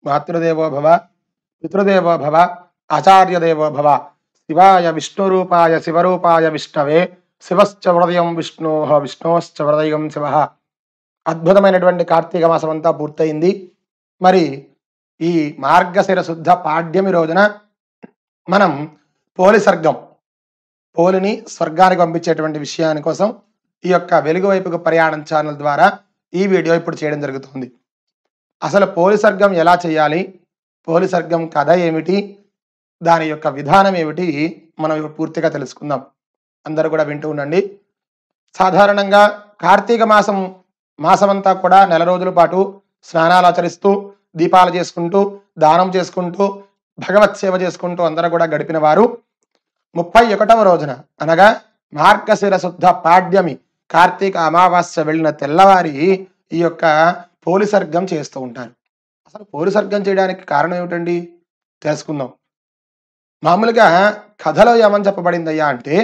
మాతృదేవో భవ పితృదేవో భవ ఆచార్యదేవో భవ శివాయ విష్ణురూపాయ శివరూపాయ విష్ణవే శివశ్చ హృదయం విష్ణు విష్ణోశ్చ హృదయం శివ అద్భుతమైనటువంటి కార్తీక మాసం అంతా పూర్తయింది మరి ఈ మార్గశిర శుద్ధ పాడ్యమి రోజున మనం పోలి సర్గం పోలిని స్వర్గానికి పంపించేటువంటి విషయాని కోసం ఈ యొక్క వెలుగు వైపుకు ప్రయాణం ఛానల్ ద్వారా ఈ వీడియో ఇప్పుడు చేయడం జరుగుతుంది అసలు పోలి సర్గం ఎలా చేయాలి పోలి సర్గం కథ ఏమిటి దాని యొక్క విధానం ఏమిటి మనం ఇప్పుడు పూర్తిగా తెలుసుకుందాం అందరూ కూడా వింటూ ఉండండి సాధారణంగా కార్తీక మాసం మాసమంతా కూడా నెల రోజుల పాటు స్నానాలు ఆచరిస్తూ దీపాలు చేసుకుంటూ దానం చేసుకుంటూ భగవత్ సేవ చేసుకుంటూ అందరూ కూడా గడిపిన వారు ముప్పై ఒకటవ రోజున అనగా మార్గశిర శుద్ధ పాడ్యమి కార్తీక అమావాస్య వెళ్ళిన తెల్లవారి ఈ యొక్క పోలిసర్గం చేస్తూ ఉంటారు అసలు పోలిసర్గం చేయడానికి కారణం ఏమిటండి తెలుసుకుందాం మామూలుగా కథలో ఏమని చెప్పబడిందయ్యా అంటే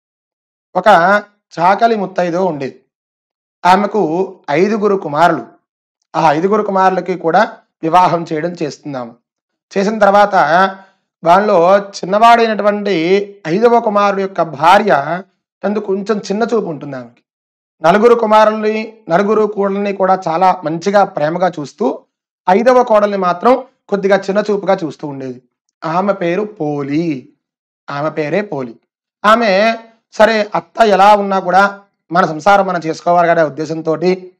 ఒక చాకలి ముత్తైదో ఉండేది ఆమెకు ఐదుగురు కుమారులు ఆ ఐదుగురు కుమారులకి కూడా వివాహం చేయడం చేస్తున్నాము చేసిన తర్వాత వాళ్ళలో చిన్నవాడైనటువంటి ఐదవ కుమారుడు యొక్క భార్య అందుకు కొంచెం చిన్న చూపు ఉంటుంది ఆమెకి నలుగురు కుమారుల్ని నలుగురు కోడల్ని కూడా చాలా మంచిగా ప్రేమగా చూస్తూ ఐదవ కోడల్ని మాత్రం కొద్దిగా చిన్న చూపుగా చూస్తూ ఉండేది ఆమె పేరు పోలి ఆమె పేరే పోలి ఆమె సరే అత్త ఎలా ఉన్నా కూడా మన సంసారం మనం చేసుకోవాలి కదా ఉద్దేశంతో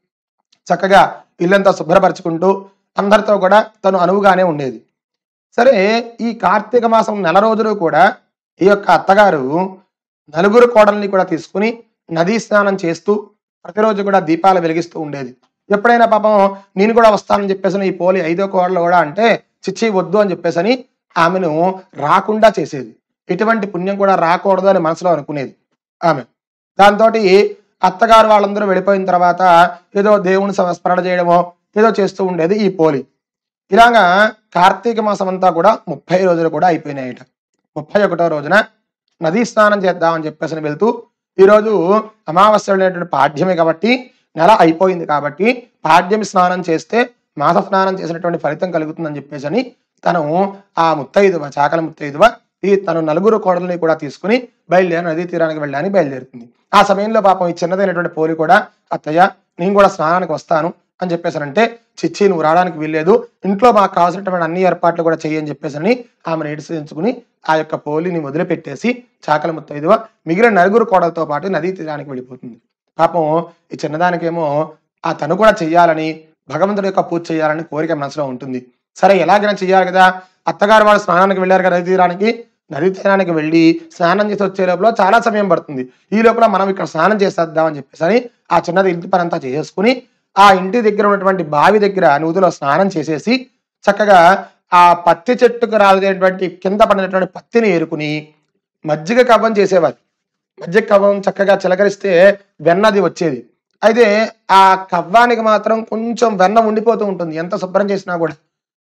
చక్కగా ఇల్లంతా శుభ్రపరచుకుంటూ అందరితో కూడా తను అనువుగానే ఉండేది సరే ఈ కార్తీక మాసం నెల రోజులు కూడా ఈ యొక్క అత్తగారు నలుగురు కోడల్ని కూడా తీసుకుని నదీ స్నానం చేస్తూ ప్రతిరోజు కూడా దీపాలు వెలిగిస్తూ ఉండేది ఎప్పుడైనా పాపం నేను కూడా వస్తానని చెప్పేసి ఈ పోలి ఐదో కోడలు కూడా అంటే చిచ్చి వద్దు అని చెప్పేసి ఆమెను రాకుండా చేసేది ఎటువంటి పుణ్యం కూడా రాకూడదు అని మనసులో అనుకునేది ఆమె దాంతో అత్తగారు వాళ్ళందరూ వెళ్ళిపోయిన తర్వాత ఏదో దేవుని సంస్మరణ చేయడమో ఏదో చేస్తూ ఉండేది ఈ పోలి ఇలాగా కార్తీక మాసం అంతా కూడా ముప్పై రోజులు కూడా అయిపోయినాయట ముప్పై ఒకటో రోజున నదీ స్నానం చేద్దామని చెప్పేసి వెళ్తూ ఈరోజు అమావాస్య అనేటువంటి పాడ్యమే కాబట్టి నెల అయిపోయింది కాబట్టి పాడ్యమి స్నానం చేస్తే మాస స్నానం చేసినటువంటి ఫలితం కలుగుతుందని చెప్పేసి అని తను ఆ ముత్తైదువ చాకల ముత్తైదువ ఈ తను నలుగురు కోడల్ని కూడా తీసుకుని బయలుదేరి నదీ తీరానికి వెళ్ళడానికి బయలుదేరుతుంది ఆ సమయంలో పాపం ఈ చిన్నదైనటువంటి పోలి కూడా అత్తయ్య నేను కూడా స్నానానికి వస్తాను అని చెప్పేసానంటే చిచ్చి నువ్వు రావడానికి వీల్లేదు ఇంట్లో మాకు కావాల్సినటువంటి అన్ని ఏర్పాట్లు కూడా చెయ్యని చెప్పేసని ఆమెను ఏడిసించుకుని ఆ యొక్క పోలిని వదిలిపెట్టేసి చాకల ముత్తైదువ మిగిలిన నలుగురు కోడలతో పాటు నదీ తీరానికి వెళ్ళిపోతుంది పాపం ఈ చిన్నదానికేమో ఆ తను కూడా చెయ్యాలని భగవంతుడి యొక్క పూజ చేయాలని కోరిక మనసులో ఉంటుంది సరే ఎలాగైనా చెయ్యాలి కదా అత్తగారు వాళ్ళు స్నానానికి వెళ్ళారు కదా నదీ తీరానికి నదీ తీరానికి వెళ్ళి స్నానం చేసి వచ్చే లోపల చాలా సమయం పడుతుంది ఈ లోపల మనం ఇక్కడ స్నానం చేసేద్దామని చెప్పేసి అని ఆ చిన్నది ఇంటి పని అంతా చేసుకుని ఆ ఇంటి దగ్గర ఉన్నటువంటి బావి దగ్గర నూతిలో స్నానం చేసేసి చక్కగా ఆ పత్తి చెట్టుకు రాలేటువంటి కింద పడినటువంటి పత్తిని ఏరుకుని మజ్జిగ కవ్వం చేసేవారు మజ్జిగ కవ్వం చక్కగా చిలకరిస్తే వెన్నది వచ్చేది అయితే ఆ కవ్వానికి మాత్రం కొంచెం వెన్న ఉండిపోతూ ఉంటుంది ఎంత శుభ్రం చేసినా కూడా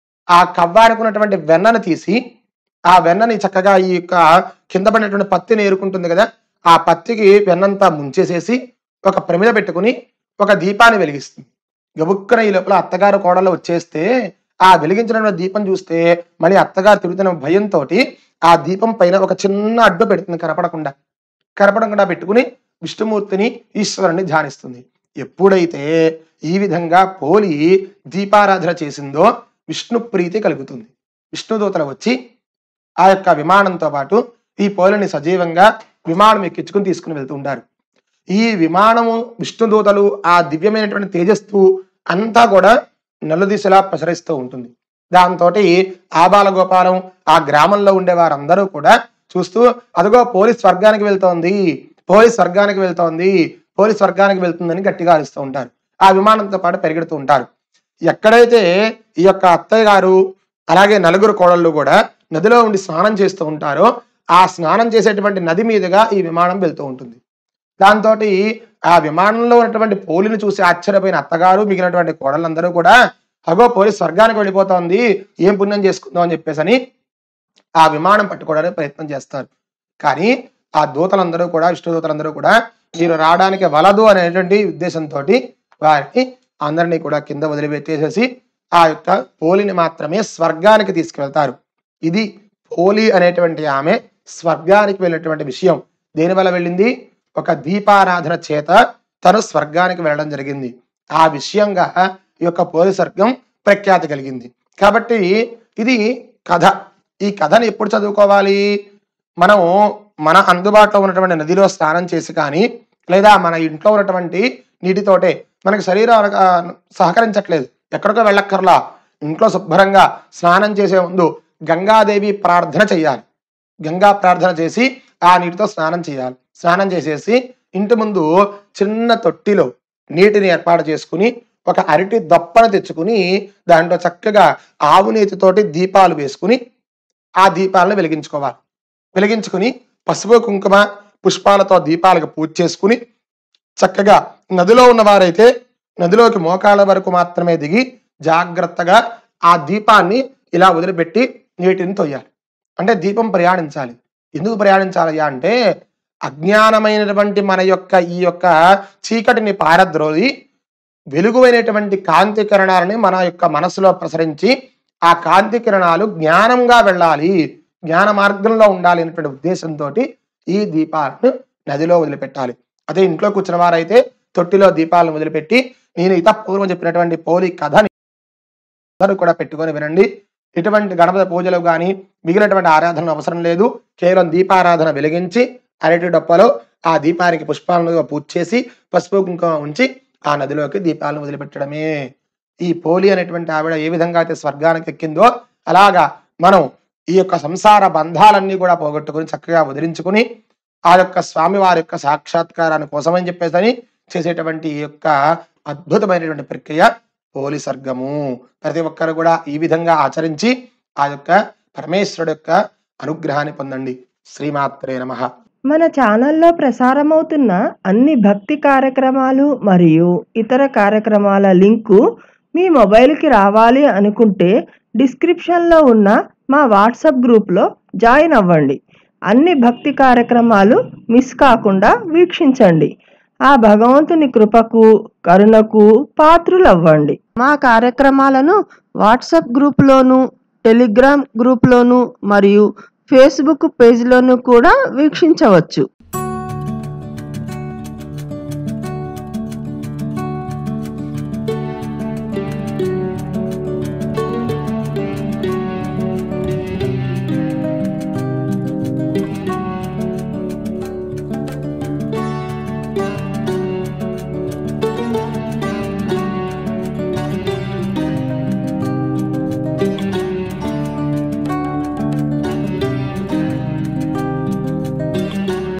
ఆ కవ్వానికి ఉన్నటువంటి వెన్నను తీసి ఆ వెన్నని చక్కగా ఈ యొక్క కింద పడినటువంటి పత్తిని ఏరుకుంటుంది కదా ఆ పత్తికి వెన్నంతా ముంచేసేసి ఒక ప్రమిద పెట్టుకుని ఒక దీపాన్ని వెలిగిస్తుంది గబుక్కన ఈ లోపల అత్తగారు కోడలు వచ్చేస్తే ఆ వెలిగించిన దీపం చూస్తే మళ్ళీ అత్తగారు తిరుగుతున్న భయంతో ఆ దీపం పైన ఒక చిన్న అడ్డు పెడుతుంది కనపడకుండా కనపడకుండా పెట్టుకుని విష్ణుమూర్తిని ఈశ్వరుని ధ్యానిస్తుంది ఎప్పుడైతే ఈ విధంగా పోలి దీపారాధన చేసిందో విష్ణు ప్రీతి కలుగుతుంది విష్ణుదూతలు వచ్చి ఆ యొక్క విమానంతో పాటు ఈ పోలిని సజీవంగా విమానం ఎక్కించుకుని తీసుకుని వెళ్తూ ఉంటారు ఈ విమానము విష్ణుదూతలు ఆ దివ్యమైనటువంటి తేజస్సు అంతా కూడా నలుదిశలా ప్రసరిస్తూ ఉంటుంది దాంతో ఆబాల గోపాలం ఆ గ్రామంలో ఉండే వారందరూ కూడా చూస్తూ అదిగో పోలీస్ స్వర్గానికి వెళ్తోంది పోలీస్ స్వర్గానికి వెళ్తోంది పోలీస్ స్వర్గానికి వెళ్తుందని గట్టిగా అరుస్తూ ఉంటారు ఆ విమానంతో పాటు పెరిగెడుతూ ఉంటారు ఎక్కడైతే ఈ యొక్క అత్తయ్య గారు అలాగే నలుగురు కోడళ్ళు కూడా నదిలో ఉండి స్నానం చేస్తూ ఉంటారో ఆ స్నానం చేసేటువంటి నది మీదుగా ఈ విమానం వెళ్తూ ఉంటుంది దాంతో ఆ విమానంలో ఉన్నటువంటి పోలిని చూసి ఆశ్చర్యపోయిన అత్తగారు మిగిలినటువంటి కోడళ్ళందరూ కూడా అగో పోలి స్వర్గానికి వెళ్ళిపోతోంది ఏం పుణ్యం చేసుకుందాం అని చెప్పేసి ఆ విమానం పట్టుకోవడానికి ప్రయత్నం చేస్తారు కానీ ఆ దూతలందరూ కూడా విష్ణు దూతలందరూ కూడా మీరు రావడానికి వలదు అనేటువంటి ఉద్దేశంతో వారిని అందరినీ కూడా కింద వదిలిపెట్టేసేసి ఆ యొక్క పోలిని మాత్రమే స్వర్గానికి తీసుకువెళ్తారు ఇది పోలి అనేటువంటి ఆమె స్వర్గానికి వెళ్ళినటువంటి విషయం దేని వల్ల వెళ్ళింది ఒక దీపారాధన చేత తను స్వర్గానికి వెళ్ళడం జరిగింది ఆ విషయంగా ఈ యొక్క పోలి స్వర్గం ప్రఖ్యాతి కలిగింది కాబట్టి ఇది కథ ఈ కథను ఎప్పుడు చదువుకోవాలి మనం మన అందుబాటులో ఉన్నటువంటి నదిలో స్నానం చేసి కానీ లేదా మన ఇంట్లో ఉన్నటువంటి నీటితోటే మనకి శరీరం ఆ, సహకరించట్లేదు ఎక్కడికో వెళ్ళక్కర్లా ఇంట్లో శుభ్రంగా స్నానం చేసే ముందు గంగాదేవి ప్రార్థన చేయాలి గంగా ప్రార్థన చేసి ఆ నీటితో స్నానం చేయాలి స్నానం చేసేసి ఇంటి ముందు చిన్న తొట్టిలో నీటిని ఏర్పాటు చేసుకుని ఒక అరటి దప్పన తెచ్చుకుని దాంట్లో చక్కగా ఆవు నేతితోటి దీపాలు వేసుకుని ఆ దీపాలను వెలిగించుకోవాలి వెలిగించుకుని పసుపు కుంకుమ పుష్పాలతో దీపాలకు పూజ చేసుకుని చక్కగా నదిలో ఉన్నవారైతే నదిలోకి మోకాళ్ళ వరకు మాత్రమే దిగి జాగ్రత్తగా ఆ దీపాన్ని ఇలా వదిలిపెట్టి నీటిని తొయ్యాలి అంటే దీపం ప్రయాణించాలి ఎందుకు ప్రయాణించాలి అంటే అజ్ఞానమైనటువంటి మన యొక్క ఈ యొక్క చీకటిని పారద్రోలి వెలుగువైనటువంటి కాంతి కిరణాలని మన యొక్క మనసులో ప్రసరించి ఆ కాంతి కిరణాలు జ్ఞానంగా వెళ్ళాలి జ్ఞాన మార్గంలో ఉండాలి అనేటువంటి ఉద్దేశంతో ఈ దీపాలను నదిలో వదిలిపెట్టాలి అదే ఇంట్లో కూర్చున్న వారైతే తొట్టిలో దీపాలను వదిలిపెట్టి నేను ఇత పూర్వం చెప్పినటువంటి పోలి కథని కథను కూడా పెట్టుకొని వినండి ఎటువంటి గణపతి పూజలు కానీ మిగిలినటువంటి ఆరాధన అవసరం లేదు కేవలం దీపారాధన వెలిగించి అరటి డొప్పలో ఆ దీపానికి పుష్పాలను పూజ చేసి పసుపు కుంకుమ ఉంచి ఆ నదిలోకి దీపాలను వదిలిపెట్టడమే ఈ పోలి అనేటువంటి ఆవిడ ఏ విధంగా అయితే స్వర్గానికి ఎక్కిందో అలాగా మనం ఈ యొక్క సంసార బంధాలన్నీ కూడా పోగొట్టుకుని చక్కగా వదిలించుకుని ఆ యొక్క స్వామి వారి యొక్క సాక్షాత్కారాన్ని కోసమని చెప్పేసి చేసేటువంటి ఈ యొక్క అద్భుతమైనటువంటి ప్రక్రియ పోలి సర్గము ప్రతి ఒక్కరు కూడా ఈ విధంగా ఆచరించి ఆ యొక్క పరమేశ్వరుడు యొక్క అనుగ్రహాన్ని పొందండి శ్రీమాత్రే నమః మన ఛానల్లో ప్రసారమవుతున్న అన్ని భక్తి కార్యక్రమాలు మరియు ఇతర కార్యక్రమాల లింకు మీ మొబైల్కి రావాలి అనుకుంటే డిస్క్రిప్షన్లో ఉన్న మా వాట్సాప్ గ్రూప్లో జాయిన్ అవ్వండి అన్ని భక్తి కార్యక్రమాలు మిస్ కాకుండా వీక్షించండి ఆ భగవంతుని కృపకు కరుణకు పాత్రులవ్వండి మా కార్యక్రమాలను వాట్సాప్ గ్రూప్లోను టెలిగ్రామ్ గ్రూప్లోను మరియు ఫేస్బుక్ పేజ్లోను కూడా వీక్షించవచ్చు